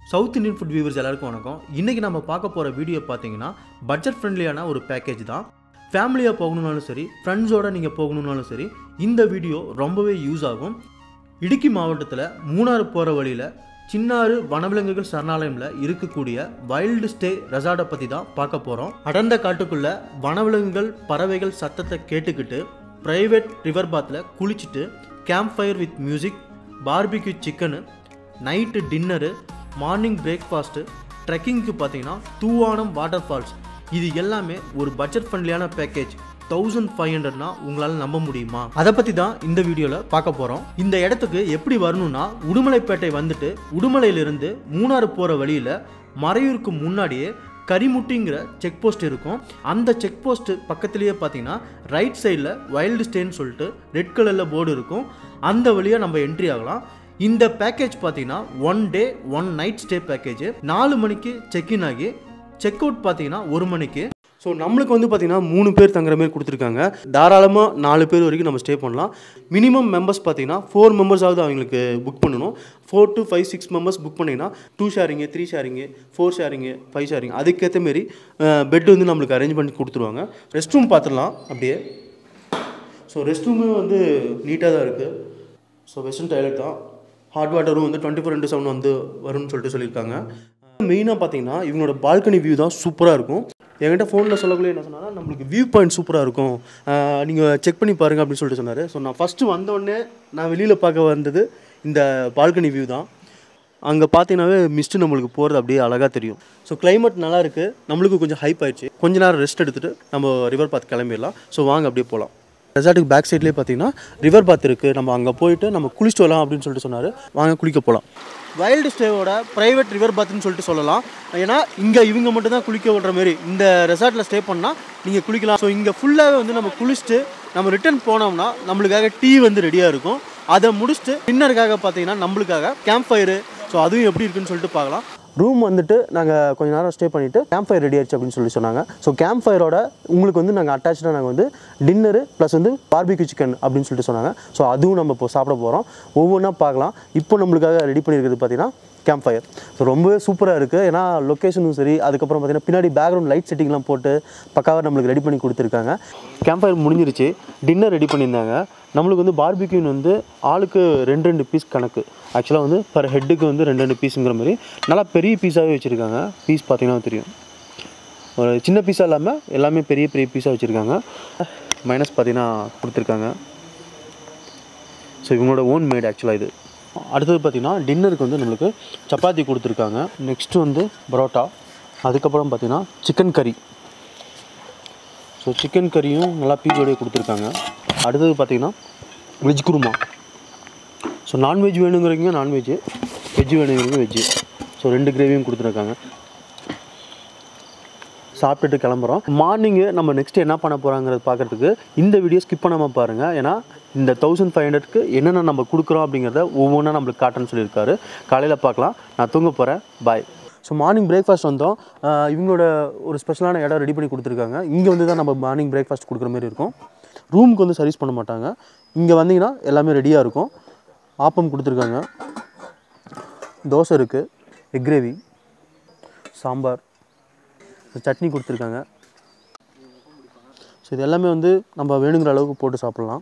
south Indian food viewers எல்லாருக்கும் வணக்கம் இன்றைக்கி நம்ம பார்க்க போகிற வீடியோ பார்த்தீங்கன்னா பட்ஜெட் ஃப்ரெண்ட்லியான ஒரு பேக்கேஜ் தான் ஃபேமிலியாக போகணுன்னாலும் சரி ஃப்ரெண்ட்ஸோட நீங்கள் போகணுன்னாலும் சரி இந்த வீடியோ ரொம்பவே யூஸ் ஆகும் இடுக்கி மாவட்டத்தில் மூணாறு போகிற வழியில் சின்னாறு வனவிலங்குகள் சரணாலயம்ல இருக்கக்கூடிய வைல்டு ஸ்டே ரெசார்ட்டை பற்றி தான் பார்க்க போகிறோம் அடர்ந்த காட்டுக்குள்ள வனவிலங்குகள் பறவைகள் சத்தத்தை கேட்டுக்கிட்டு ப்ரைவேட் ரிவர் பாத்தில் குளிச்சுட்டு camp fire with music barbecue chicken night dinner morning breakfast ட்ரெக்கிங்க்கு பார்த்தீங்கன்னா தூவானம் வாட்டர் ஃபால்ஸ் இது எல்லாமே ஒரு பட்ஜெட் ஃப்ரெண்ட்லியான பேக்கேஜ் தௌசண்ட் ஃபைவ் ஹண்ட்ரட்னா உங்களால் நம்ப முடியுமா அதை பற்றி தான் இந்த வீடியோவில் பார்க்க போகிறோம் இந்த இடத்துக்கு எப்படி வரணும்னா உடுமலைப்பேட்டை வந்துட்டு உடுமலையிலிருந்து மூணாறு போகிற வழியில் மறையூருக்கு முன்னாடியே கரிமுட்டிங்கிற செக் போஸ்ட் இருக்கும் அந்த செக் போஸ்ட் பக்கத்துலேயே பார்த்தீங்கன்னா ரைட் சைடில் வைல்டு ஸ்டேன்னு சொல்லிட்டு ரெட் கலரில் போர்டு இருக்கும் அந்த வழியாக நம்ம என்ட்ரி ஆகலாம் இந்த பேக்கேஜ் பார்த்தீங்கன்னா one day one night stay package நாலு மணிக்கு செக்இன் ஆகி செக் அவுட் பார்த்தீங்கன்னா ஒரு மணிக்கு ஸோ நம்மளுக்கு வந்து பார்த்தீங்கன்னா மூணு பேர் தங்குற மாதிரி கொடுத்துருக்காங்க தாராளமாக நாலு பேர் வரைக்கும் நம்ம ஸ்டே பண்ணலாம் மினிமம் மெம்பர்ஸ் பார்த்தீங்கன்னா ஃபோர் மெம்பர்ஸாவது அவங்களுக்கு புக் பண்ணணும் four to five six members book பண்ணிங்கன்னா two sharing three sharing four sharing five sharing அதுக்கேற்ற மாரி பெட் வந்து நம்மளுக்கு அரேஞ்ச் பண்ணி கொடுத்துருவாங்க ரெஸ்ட் ரூம் பார்த்துடலாம் அப்படியே ஸோ ரெஸ்ட் ரூமு வந்து நீட்டாக தான் இருக்குது ஸோ வெஸ்டர்ன் டாய்லெட் தான் ஹாட் வாட்டரும் வந்து டுவெண்ட்டி ஃபோர் இன்ட்டு செவன் வந்து வரும்னு சொல்லிட்டு சொல்லியிருக்காங்க மெயினாக பார்த்தீங்கன்னா இவங்களோட பால்கனி வியூ தான் சூப்பராக இருக்கும் என்கிட்ட ஃபோனில் சொல்லக்குள்ளே என்ன சொன்னாங்கன்னா நம்மளுக்கு வியூ பாயிண்ட் சூப்பராக இருக்கும் நீங்கள் செக் பண்ணி பாருங்க அப்படின்னு சொல்லிட்டு சொன்னார் ஸோ நான் ஃபஸ்ட்டு வந்தோடனே நான் வெளியில் பார்க்க வந்தது இந்த பால்கனி வியூ தான் அங்கே பார்த்தீங்கன்னாவே மிஸ்ட்டு நம்மளுக்கு போகிறது அப்படியே அழகாக தெரியும் ஸோ climate நல்லா இருக்குது நம்மளுக்கு கொஞ்சம் ஹைப் ஆயிடுச்சு கொஞ்ச நேரம் ரெஸ்ட் எடுத்துகிட்டு நம்ம ரிவர் பாத் கிளம்பிடலாம் ஸோ வாங்க அப்படியே போகலாம் ரெசார்ட்டுக்கு பேக் சைட்லேயே பார்த்தீங்கன்னா ரிவர் பாத் இருக்குது நம்ம அங்கே போயிட்டு நம்ம குளிச்சுட்டு வரலாம் அப்படின்னு சொல்லிட்டு சொன்னார் வாங்க குளிக்க போகலாம் வைல்டு ஸ்டேவோட ப்ரைவேட் ரிவர் பாத்னு சொல்லிட்டு சொல்லலாம் ஏன்னா இங்கே இவங்க மட்டும் தான் குளிக்க விடுற மாதிரி இந்த ரெசார்ட்டில் ஸ்டே பண்ணால் நீங்கள் குளிக்கலாம் ஸோ இங்கே ஃபுல்லாகவே வந்து நம்ம குளிச்சுட்டு நம்ம ரிட்டர்ன் போனோம்னா நம்மளுக்காக டீ வந்து ரெடியாக இருக்கும் அதை முடிச்சுட்டு டின்னருக்காக பார்த்தீங்கன்னா நம்மளுக்காக கேம்ப் ஃபயரு ஸோ அதுவும் எப்படி இருக்குன்னு சொல்லிட்டு பார்க்கலாம் ரூம் வந்துட்டு நாங்கள் கொஞ்ச நேரம் ஸ்டே பண்ணிவிட்டு கேம்ப் ஃபயர் ரெடி ஆயிடுச்சு அப்படின்னு சொல்லி சொன்னாங்க ஸோ கேம்ப் ஃபயரோட உங்களுக்கு வந்து நாங்கள் அட்டாச்சாக நாங்கள் வந்து டின்னரு ப்ளஸ் வந்து பார்பிக்யூ சிக்கன் அப்படின்னு சொல்லிட்டு சொன்னாங்க ஸோ அதுவும் நம்ம இப்போ சாப்பிட போகிறோம் ஒவ்வொன்றா பார்க்கலாம் இப்போ நம்மளுக்காக ரெடி பண்ணியிருக்கிறது பார்த்தீங்கன்னா கேம்ப் ஃபயர் ஸோ ரொம்பவே சூப்பராக இருக்குது ஏன்னா லொக்கேஷனும் சரி அதுக்கப்புறம் பார்த்தீங்கன்னா பின்னாடி பேக்ரவுண்ட் லைட் செட்டிங்லாம் போட்டு பக்காவாக நம்மளுக்கு ரெடி பண்ணி கொடுத்துருக்காங்க கேம்ப் ஃபயர் முடிஞ்சிருச்சு டின்னர் ரெடி பண்ணியிருந்தாங்க நம்மளுக்கு வந்து பார்பிக்யூன் வந்து ஆளுக்கு ரெண்டு ரெண்டு பீஸ் கணக்கு ஆக்சுவலாக வந்து பர் ஹெட்டுக்கு வந்து ரெண்டு ரெண்டு பீஸுங்கிற மாதிரி நல்லா பெரிய பீஸாகவே வச்சுருக்காங்க பீஸ் பார்த்தீங்கன்னா தெரியும் ஒரு சின்ன பீஸாக இல்லாமல் எல்லாமே பெரிய பெரிய பீஸாக வச்சுருக்காங்க மைனஸ் பார்த்தீங்கன்னா கொடுத்துருக்காங்க ஸோ இவங்களோட ஓன் மேட் ஆக்சுவலாக இது அடுத்தது பார்த்திங்கன்னா டின்னருக்கு வந்து நம்மளுக்கு சப்பாத்தி கொடுத்துருக்காங்க நெக்ஸ்ட்டு வந்து பரோட்டா அதுக்கப்புறம் பார்த்திங்கன்னா சிக்கன் கறி ஸோ சிக்கன் கறியும் நல்லா பீஸோடய கொடுத்துருக்காங்க அடுத்தது பார்த்திங்கன்னா வெஜ் குருமா ஸோ நான்வெஜ் வேணுங்கிறவங்க நான்வெஜ் வெஜ் வேணுங்கிறவங்க வெஜ்ஜு ஸோ ரெண்டு கிரேவியும் கொடுத்துருக்காங்க சாப்பிட்டுட்டு கிளம்புறோம் மார்னிங்கு நம்ம நெக்ஸ்ட் என்ன பண்ண போகிறாங்கிறது பார்க்குறதுக்கு இந்த வீடியோ ஸ்கிப் பண்ணாமல் பாருங்கள் ஏன்னா இந்த தௌசண்ட் ஃபைவ் ஹண்ட்ரட்க்கு என்னென்ன நம்ம கொடுக்குறோம் அப்படிங்கிறத ஒவ்வொன்றா நம்மளுக்கு காட்டுன்னு சொல்லியிருக்காரு காலையில் பார்க்கலாம் நான் தூங்க போகிறேன் பாய் ஸோ மார்னிங் பிரேக்ஃபாஸ்ட் வந்தோம் ஆஹ் இவங்களோட ஒரு ஸ்பெஷலான இடம் ரெடி பண்ணி கொடுத்துருக்காங்க இங்கே வந்து தான் நம்ம மார்னிங் பிரேக்ஃபாஸ்ட் கொடுக்குற மாதிரி இருக்கும் ரூமுக்கு வந்து சர்வீஸ் பண்ண மாட்டாங்க இங்கே வந்தீங்கன்னா எல்லாமே ரெடியாக இருக்கும் ஆப்பம் கொடுத்துருக்காங்க தோசை இருக்குது எக் கிரேவி சாம்பார் சட்னி கொடுத்துருக்காங்க ஸோ இது எல்லாமே வந்து நம்ம வேணுங்கிற அளவுக்கு போட்டு சாப்பிட்லாம்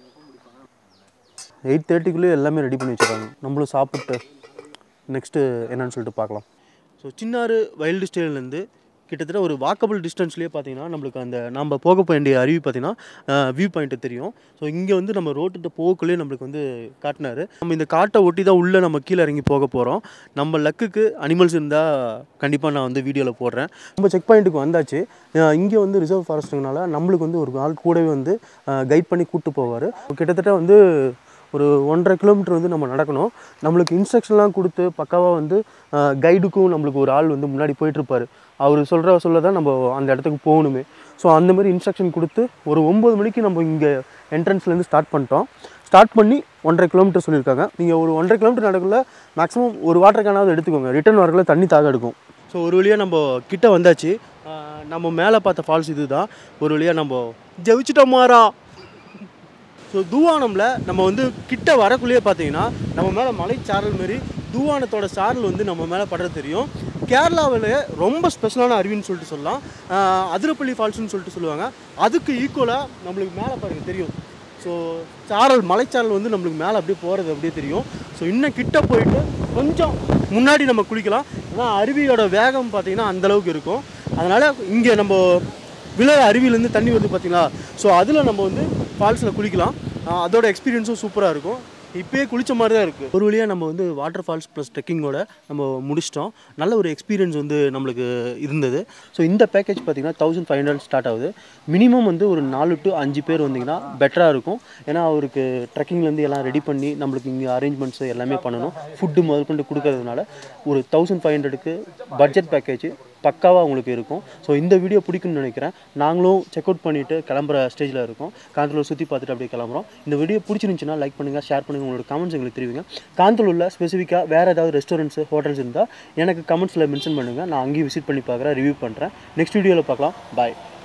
எயிட் தேர்ட்டிக்குள்ளே எல்லாமே ரெடி பண்ணி வச்சுருக்காங்க நம்மளும் சாப்பிட்டு நெக்ஸ்ட்டு என்னன்னு சொல்லிட்டு பார்க்கலாம் ஸோ சின்னாறு வைல்டு ஸ்டேலேருந்து கிட்டத்தட்ட ஒரு வாக்கபிள் டிஸ்டன்ஸ்லேயே பார்த்தீங்கன்னா நம்மளுக்கு அந்த நம்ம போக வேண்டிய அருவி பார்த்தீங்கன்னா வியூ பாயிண்ட்டு தெரியும் ஸோ இங்கே வந்து நம்ம ரோட்டுகிட்ட போகக்குள்ளேயே நம்மளுக்கு வந்து காட்டினாரு நம்ம இந்த காட்டை ஒட்டி தான் உள்ளே நம்ம கீழே இறங்கி போக போகிறோம் நம்ம லக்குக்கு அனிமல்ஸ் இருந்தால் கண்டிப்பாக நான் வந்து வீடியோவில் போடுறேன் நம்ம செக் பாயிண்ட்டுக்கு வந்தாச்சு இங்கே வந்து ரிசர்வ் ஃபாரஸ்ட்டுனால நம்மளுக்கு வந்து ஒரு ஆள் கூடவே வந்து கைட் பண்ணி கூப்பிட்டு போவார் கிட்டத்தட்ட வந்து ஒரு ஒன்றரை கிலோமீட்டர் வந்து நம்ம நடக்கணும் நம்மளுக்கு இன்ஸ்ட்ரக்ஷன்லாம் கொடுத்து பக்காவாக வந்து கைடுக்கும் நம்மளுக்கு ஒரு ஆள் வந்து முன்னாடி போயிட்டுருப்பார் அவர் சொல்கிற சொல்ல தான் நம்ம அந்த இடத்துக்கு போகணுமே ஸோ அந்த மாதிரி இன்ஸ்ட்ரக்ஷன் கொடுத்து ஒரு ஒம்பது மணிக்கு நம்ம இங்கே என்ட்ரன்ஸ்லேருந்து ஸ்டார்ட் பண்ணிட்டோம் ஸ்டார்ட் பண்ணி ஒன்றரை கிலோமீட்டர் சொல்லியிருக்காங்க நீங்கள் ஒரு ஒன்றரை கிலோமீட்டர் நடக்கல மேக்ஸிமம் ஒரு வாட்டர் கேனாவது எடுத்துக்கோங்க ரிட்டர்ன் வரக்குள்ள தண்ணி தாக எடுக்கும் ஸோ ஒரு வழியாக நம்ம கிட்ட வந்தாச்சு ஆஹ் நம்ம மேலே பார்த்த ஃபால்ஸ் இது தான் ஒரு வழியாக நம்ம ஜெயிச்சிட்டோம் மாறா ஸோ தூவானமில் நம்ம வந்து கிட்ட வரக்குள்ளேயே பார்த்தீங்கன்னா நம்ம மேலே மலைச்சாரல் மாரி தூவானத்தோட சாரல் வந்து நம்ம மேலே படுறது தெரியும் கேரளாவில் ரொம்ப ஸ்பெஷலான அருவின்னு சொல்லிட்டு சொல்லலாம் ஆஹ் அதிரப்பள்ளி ஃபால்ஸ்னு சொல்லிட்டு சொல்லுவாங்க அதுக்கு ஈக்குவலாக நம்மளுக்கு மேலே பாருங்க தெரியும் ஸோ சாரல் மலைச்சாரல் வந்து நம்மளுக்கு மேலே அப்படியே போகிறது அப்படியே தெரியும் ஸோ இன்னும் கிட்ட போயிட்டு கொஞ்சம் முன்னாடி நம்ம குளிக்கலாம் ஏன்னா அருவியோட வேகம் பார்த்தீங்கன்னா அந்தளவுக்கு இருக்கும் அதனால் இங்கே நம்ம விழற அருவியிலேருந்து தண்ணி வருது பார்த்தீங்களா ஸோ அதில் நம்ம வந்து ஃபால்ஸில் குளிக்கலாம் ஆஹ் அதோட எக்ஸ்பீரியன்ஸும் சூப்பராக இருக்கும் இப்போயே குளிச்ச மாதிரி தான் இருக்குது ஒரு வழியாக நம்ம வந்து வாட்டர் ஃபால்ஸ் ப்ளஸ் ட்ரெக்கிங்கோட நம்ம முடிச்சிட்டோம் நல்ல ஒரு எக்ஸ்பீரியன்ஸ் வந்து நம்மளுக்கு இருந்தது ஸோ இந்த பேக்கேஜ் பார்த்தீங்கன்னா தௌசண்ட் ஃபைவ் ஹண்ட்ரட் ஸ்டார்ட் ஆகுது மினிமம் வந்து ஒரு நாலு டு அஞ்சு பேர் வந்தீங்கன்னா பெட்டராக இருக்கும் ஏன்னா அவருக்கு ட்ரெக்கிங்லேருந்து எல்லாம் ரெடி பண்ணி நம்மளுக்கு இங்கே அரேஞ்ச்மெண்ட்ஸ் எல்லாமே பண்ணணும் ஃபுட்டு முதல் கொண்டு கொடுக்கறதுனால ஒரு தௌசண்ட் ஃபைவ் ஹண்ட்ரடுக்கு பட்ஜெட் பேக்கேஜ் பக்காவாக உங்களுக்கு இருக்கும் ஸோ இந்த வீடியோ பிடிக்கும்னு நினைக்கிறேன் நாங்களும் செக் அவுட் பண்ணிவிட்டு கிளம்புற ஸ்டேஜில் இருக்கோம் காந்தலூர் சுற்றி பார்த்துட்டு அப்படியே கிளம்புறோம் இந்த வீடியோ பிடிச்சிருந்துச்சுன்னா லைக் பண்ணுங்கள் ஷேர் பண்ணுங்கள் உங்களோட கமெண்ட்ஸ் எங்களுக்கு தெரிவிங்க காந்தலூரில் ஸ்பெசிஃபிக்காக வேறு ஏதாவது ரெஸ்டாரண்ட்ஸ் ஹோட்டல்ஸ் இருந்தால் எனக்கு கமெண்ட்ஸில் மென்ஷன் பண்ணுங்கள் நான் அங்கேயும் விசிட் பண்ணி பார்க்குறேன் ரிவ்யூ பண்ணுறேன் நெக்ஸ்ட் வீடியோவில் பார்க்கலாம் பாய்